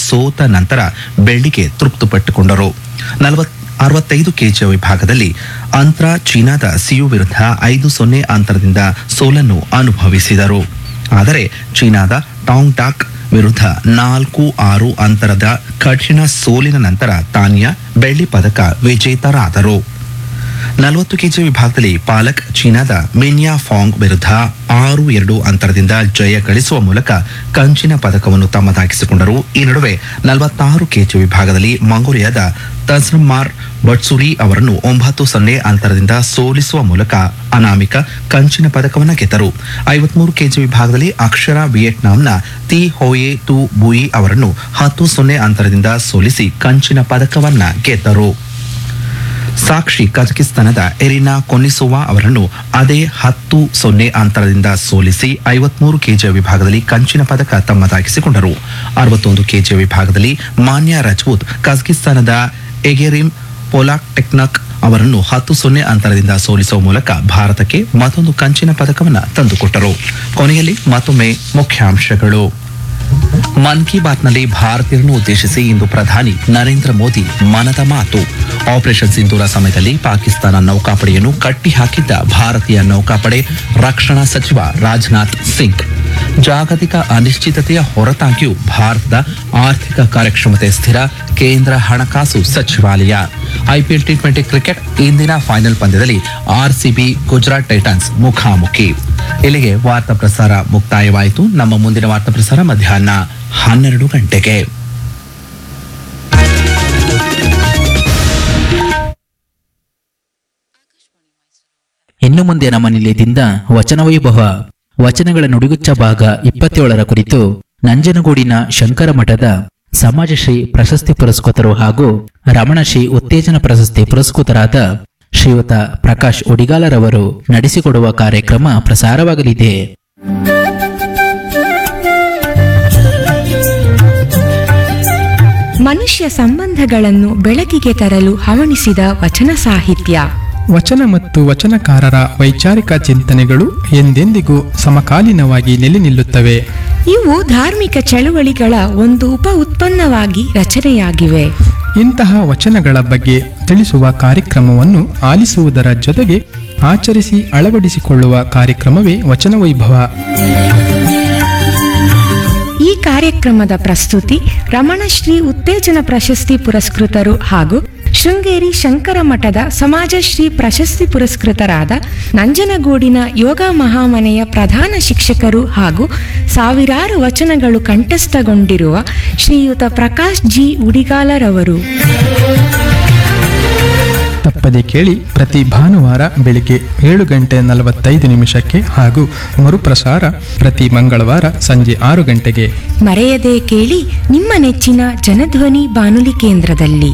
ಸೋತ ನಂತರ ಬೆಳ್ಳಿಗೆ ತೃಪ್ತಿಪಟ್ಟುಕೊಂಡರು ನಲವತ್ ಅರವತ್ತೈದು ಕೆಜಿಯ ವಿಭಾಗದಲ್ಲಿ ಅಂತ್ರ ಚೀನಾದ ಸಿಯು ವಿರುದ್ಧ ಐದು ಸೊನ್ನೆ ಅಂತರದಿಂದ ಸೋಲನ್ನು ಅನುಭವಿಸಿದರು ಆದರೆ ಚೀನಾದ ಟಾಂಗ್ ಟಾಕ್ ವಿರುದ್ಧ ನಾಲ್ಕು ಆರು ಅಂತರದ ಕಠಿಣ ಸೋಲಿನ ನಂತರ ತಾನ್ಯಾ ಬೆಳ್ಳಿ ಪದಕ ವಿಜೇತರಾದರು ನಲವತ್ತು ಕೆಜಿ ವಿಭಾಗದಲ್ಲಿ ಪಾಲಕ್ ಚೀನಾದ ಮಿನ್ಯಾ ಫಾಂಗ್ ವಿರುದ್ಧ ಆರು ಎರಡು ಅಂತರದಿಂದ ಜಯ ಗಳಿಸುವ ಮೂಲಕ ಕಂಚಿನ ಪದಕವನ್ನು ತಮ್ಮದಾಗಿಸಿಕೊಂಡರು ಈ ನಡುವೆ ನಲವತ್ತಾರು ಕೆಜಿ ವಿಭಾಗದಲ್ಲಿ ಮಂಗೋಲಿಯಾದ ತಜ್ರಮಾರ್ ಬಟ್ಸುರಿ ಅವರನ್ನು ಒಂಬತ್ತು ಸೊನ್ನೆ ಅಂತರದಿಂದ ಸೋಲಿಸುವ ಮೂಲಕ ಅನಾಮಿಕ ಕಂಚಿನ ಪದಕವನ್ನು ಗೆದ್ದರು ಐವತ್ಮೂರು ಕೆಜಿ ವಿಭಾಗದಲ್ಲಿ ಅಕ್ಷರ ವಿಯೆಟ್ನಾಂನ ತಿ ಹೋಯೆ ತು ಬುಯಿ ಅವರನ್ನು ಹತ್ತು ಸೊನ್ನೆ ಅಂತರದಿಂದ ಸೋಲಿಸಿ ಕಂಚಿನ ಪದಕವನ್ನ ಗೆದ್ದರು ಸಾಕ್ಷಿ ಕಜಕಿಸ್ತಾನದ ಎರಿನಾ ಕೊನಿಸೋವಾ ಅವರನ್ನು ಅದೇ ಹತ್ತು ಸೊನ್ನೆ ಅಂತರದಿಂದ ಸೋಲಿಸಿ ಐವತ್ಮೂರು ಕೆಜಿಯ ವಿಭಾಗದಲ್ಲಿ ಕಂಚಿನ ಪದಕ ತಮ್ಮದಾಗಿಸಿಕೊಂಡರು ಅರವತ್ತೊಂದು ಕೆಜಿಯ ವಿಭಾಗದಲ್ಲಿ ಮಾನ್ಯ ರಜಪೂತ್ ಕಜಕಿಸ್ತಾನದ ಎಗೆರಿಮ್ ಪೊಲಾಕ್ ಟೆಕ್ನಕ್ ಅವರನ್ನು ಹತ್ತು ಸೊನ್ನೆ ಅಂತರದಿಂದ ಸೋಲಿಸುವ ಮೂಲಕ ಭಾರತಕ್ಕೆ ಮತ್ತೊಂದು ಕಂಚಿನ ಪದಕವನ್ನು ತಂದುಕೊಟ್ಟರು ಕೊನೆಯಲ್ಲಿ ಮತ್ತೊಮ್ಮೆ ಮುಖ್ಯಾಂಶಗಳು ಮನ್ ಕಿ ಬಾತ್ನಲ್ಲಿ ಭಾರತೀಯರನ್ನು ಉದ್ದೇಶಿಸಿ ಇಂದು ಪ್ರಧಾನಿ ನರೇಂದ್ರ ಮೋದಿ ಮನದ ಮಾತು ಆಪರೇಷನ್ ಸಿಂಧೂರ ಸಮಯದಲ್ಲಿ ಪಾಕಿಸ್ತಾನ ನೌಕಾಪಡೆಯನ್ನು ಕಟ್ಟಿ ಹಾಕಿದ್ದ ಭಾರತೀಯ ನೌಕಾಪಡೆ ರಕ್ಷಣಾ ಸಚಿವ ರಾಜನಾಥ್ ಸಿಂಗ್ ಜಾಗತಿಕ ಅನಿಶ್ಚಿತತೆಯ ಹೊರತಾಗಿಯೂ ಭಾರತದ ಆರ್ಥಿಕ ಕಾರ್ಯಕ್ಷಮತೆ ಸ್ಥಿರ ಕೇಂದ್ರ ಹಣಕಾಸು ಸಚಿವಾಲಯ ಐಪಿಎಲ್ ಟಿ ಟ್ವೆಂಟಿ ಕ್ರಿಕೆಟ್ ಇಂದಿನ ಫೈನಲ್ ಪಂದ್ಯದಲ್ಲಿ ಆರ್ಸಿಬಿ ಗುಜರಾತ್ ಟೈಟನ್ಸ್ ಮುಖಾಮುಖಿ ಇಲ್ಲಿಗೆ ವಾರ್ತಾ ಪ್ರಸಾರ ಮುಕ್ತಾಯವಾಯಿತು ನಮ್ಮ ಮುಂದಿನ ವಾರ್ತಾ ಪ್ರಸಾರ ಮಧ್ಯಾಹ್ನ ಹನ್ನೆರಡು ಗಂಟೆಗೆ ಇನ್ನು ಮುಂದೆ ನಮ್ಮ ನಿಲಯದಿಂದ ವಚನ ವೈಭವ ವಚನಗಳ ನುಡಿಗುಚ್ಚ ಭಾಗ ಇಪ್ಪತ್ತೇಳರ ಕುರಿತು ನಂಜನಗೂಡಿನ ಶಂಕರ ಮಠದ ಸಮಾಜಶ್ರೀ ಪ್ರಶಸ್ತಿ ಪುರಸ್ಕೃತರು ಹಾಗೂ ರಮಣಶ್ರೀ ಉತ್ತೇಜನ ಪ್ರಶಸ್ತಿ ಪುರಸ್ಕೃತರಾದ ಶ್ರೀಯುತ ಪ್ರಕಾಶ್ ಉಡಿಗಾಲರವರು ನಡೆಸಿಕೊಡುವ ಕಾರ್ಯಕ್ರಮ ಪ್ರಸಾರವಾಗಲಿದೆ ಮನುಷ್ಯ ಸಂಬಂಧಗಳನ್ನು ಬೆಳಕಿಗೆ ತರಲು ಹವಣಿಸಿದ ವಚನ ಸಾಹಿತ್ಯ ವಚನ ಮತ್ತು ವಚನಕಾರರ ವೈಚಾರಿಕ ಚಿಂತನೆಗಳು ಎಂದೆಂದಿಗೂ ಸಮಕಾಲೀನವಾಗಿ ನೆಲೆ ನಿಲ್ಲುತ್ತವೆ ಇವು ಧಾರ್ಮಿಕ ಚಳುವಳಿಗಳ ಒಂದು ಉಪ ಉತ್ಪನ್ನವಾಗಿ ರಚನೆಯಾಗಿವೆ ಇಂತಹ ವಚನಗಳ ಬಗ್ಗೆ ತಿಳಿಸುವ ಕಾರ್ಯಕ್ರಮವನ್ನು ಆಲಿಸುವುದರ ಜೊತೆಗೆ ಆಚರಿಸಿ ಅಳವಡಿಸಿಕೊಳ್ಳುವ ಕಾರ್ಯಕ್ರಮವೇ ವಚನ ವೈಭವ ಈ ಕಾರ್ಯಕ್ರಮದ ಪ್ರಸ್ತುತಿ ರಮಣಶ್ರೀ ಉತ್ತೇಜನ ಪ್ರಶಸ್ತಿ ಪುರಸ್ಕೃತರು ಹಾಗೂ ಶೃಂಗೇರಿ ಶಂಕರ ಮಠದ ಸಮಾಜಶ್ರೀ ಪ್ರಶಸ್ತಿ ಪುರಸ್ಕೃತರಾದ ನಂಜನಗೂಡಿನ ಯೋಗ ಮಹಾಮನೆಯ ಪ್ರಧಾನ ಶಿಕ್ಷಕರು ಹಾಗೂ ಸಾವಿರಾರು ವಚನಗಳು ಕಂಠಸ್ಥಗೊಂಡಿರುವ ಶ್ರೀಯುತ ಪ್ರಕಾಶ್ ಜಿ ಉಡಿಗಾಲರವರು ತಪ್ಪದೆ ಕೇಳಿ ಪ್ರತಿ ಭಾನುವಾರ ಬೆಳಿಗ್ಗೆ ಏಳು ಗಂಟೆ ನಲವತ್ತೈದು ನಿಮಿಷಕ್ಕೆ ಹಾಗೂ ಮರುಪ್ರಸಾರ ಪ್ರತಿ ಮಂಗಳವಾರ ಸಂಜೆ ಆರು ಗಂಟೆಗೆ ಮರೆಯದೆ ಕೇಳಿ ನಿಮ್ಮ ನೆಚ್ಚಿನ ಜನಧ್ವನಿ ಬಾನುಲಿ ಕೇಂದ್ರದಲ್ಲಿ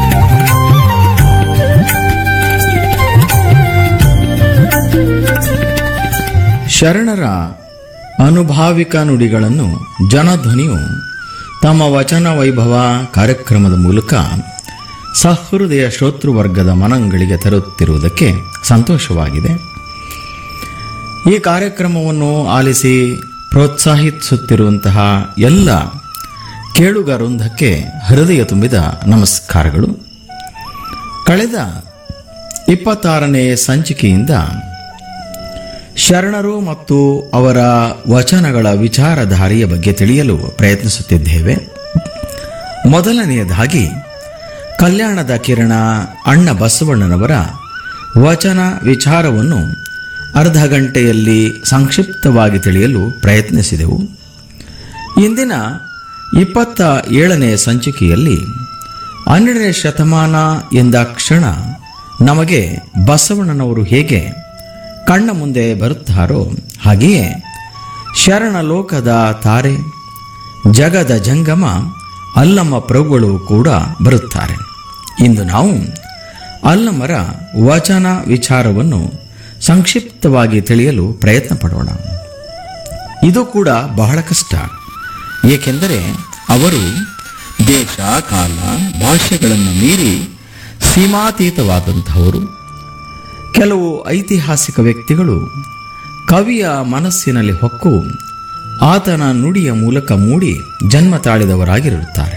ಶರಣರ ಅನುಭಾವಿಕ ನುಡಿಗಳನ್ನು ಜನಧ್ವನಿಯು ತಮ್ಮ ವಚನ ವೈಭವ ಕಾರ್ಯಕ್ರಮದ ಮೂಲಕ ಸಹೃದಯ ಶ್ರೋತೃವರ್ಗದ ಮನಗಳಿಗೆ ತರುತ್ತಿರುವುದಕ್ಕೆ ಸಂತೋಷವಾಗಿದೆ ಈ ಕಾರ್ಯಕ್ರಮವನ್ನು ಆಲಿಸಿ ಪ್ರೋತ್ಸಾಹಿಸುತ್ತಿರುವಂತಹ ಎಲ್ಲ ಕೇಳುಗರೊಂದಕ್ಕೆ ಹೃದಯ ತುಂಬಿದ ನಮಸ್ಕಾರಗಳು ಕಳೆದ ಇಪ್ಪತ್ತಾರನೇ ಸಂಚಿಕೆಯಿಂದ ಶರಣರು ಮತ್ತು ಅವರ ವಚನಗಳ ವಿಚಾರಧಾರೆಯ ಬಗ್ಗೆ ತಿಳಿಯಲು ಪ್ರಯತ್ನಿಸುತ್ತಿದ್ದೇವೆ ಮೊದಲನೆಯದಾಗಿ ಕಲ್ಯಾಣದ ಕಿರಣ ಅಣ್ಣ ಬಸವಣ್ಣನವರ ವಚನ ವಿಚಾರವನ್ನು ಅರ್ಧ ಗಂಟೆಯಲ್ಲಿ ಸಂಕ್ಷಿಪ್ತವಾಗಿ ತಿಳಿಯಲು ಪ್ರಯತ್ನಿಸಿದೆವು ಇಂದಿನ ಇಪ್ಪತ್ತ ಏಳನೇ ಸಂಚಿಕೆಯಲ್ಲಿ ಹನ್ನೆರಡನೇ ಶತಮಾನ ಎಂದ ಕ್ಷಣ ನಮಗೆ ಬಸವಣ್ಣನವರು ಹೇಗೆ ಕಣ್ಣ ಮುಂದೆ ಬರುತ್ತಾರೋ ಹಾಗೆಯೇ ಶರಣ ಲೋಕದ ತಾರೆ ಜಗದ ಜಂಗಮ ಅಲ್ಲಮ್ಮ ಪ್ರಭುಗಳು ಕೂಡ ಬರುತ್ತಾರೆ ಇಂದು ನಾವು ಅಲ್ಲಮ್ಮರ ವಚನ ವಿಚಾರವನ್ನು ಸಂಕ್ಷಿಪ್ತವಾಗಿ ತಿಳಿಯಲು ಪ್ರಯತ್ನ ಪಡೋಣ ಇದು ಕೂಡ ಬಹಳ ಕಷ್ಟ ಏಕೆಂದರೆ ಅವರು ದೇಶ ಕಾಲ ಭಾಷೆಗಳನ್ನು ಮೀರಿ ಸೀಮಾತೀತವಾದಂಥವರು ಕೆಲವು ಐತಿಹಾಸಿಕ ವ್ಯಕ್ತಿಗಳು ಕವಿಯ ಮನಸ್ಸಿನಲ್ಲಿ ಹೊಕ್ಕು ಆತನ ನುಡಿಯ ಮೂಲಕ ಮೂಡಿ ಜನ್ಮ ತಾಳಿದವರಾಗಿರುತ್ತಾರೆ